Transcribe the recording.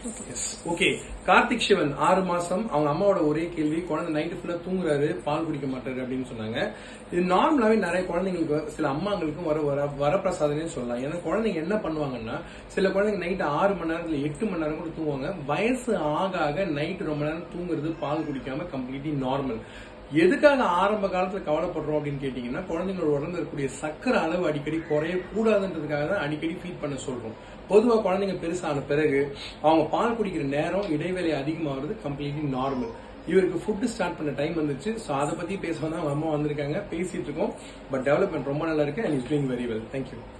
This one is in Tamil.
ஓகே கார்த்திக் சிவன் ஆறு மாசம் அவங்க அம்மாவோட ஒரே கேள்வி குழந்தை நைட்டு ஃபுல்லா தூங்குறாரு பால் குடிக்க மாட்டாரு அப்படின்னு சொன்னாங்க இது நார்மலாவே நிறைய குழந்தைங்களுக்கு சில அம்மாங்களுக்கும் வர வர வரப்பிரசாதனே சொல்லலாம் ஏன்னா குழந்தைங்க என்ன பண்ணுவாங்கன்னா சில குழந்தைங்க நைட்டு ஆறு மணி நேரம் இல்ல எட்டு மணி நேரம் கூட தூங்குவாங்க வயசு ஆக ஆக நைட்டு ரொம்ப நேரம் தூங்குறது பால் குடிக்காம கம்ப்ளீட்லி நார்மல் எதுக்காக ஆரம்ப காலத்துல கவலைப்படுறோம் அப்படின்னு கேட்டீங்கன்னா குழந்தைங்களோட உடம்புல இருக்கக்கூடிய சக்கரை அளவு அடிக்கடி குறைய கூடாதுன்றதுக்காக தான் அடிக்கடி ஃபீட் பண்ண சொல்றோம் பொதுவா குழந்தைங்க பெருசான பிறகு அவங்க பால் குடிக்கிற நேரம் இடைவேளை அதிகமாகிறது கம்ப்ளீட்லி நார்மல் இவருக்கு ஃபுட் ஸ்டார்ட் பண்ண டைம் வந்துச்சு ஸோ அதை பத்தி பேச தான் அவங்க அம்மா வந்திருக்காங்க பேசிட்டு இருக்கோம் பட் டெவலப்மெண்ட் ரொம்ப நல்லா இருக்கு and is doing very well thank you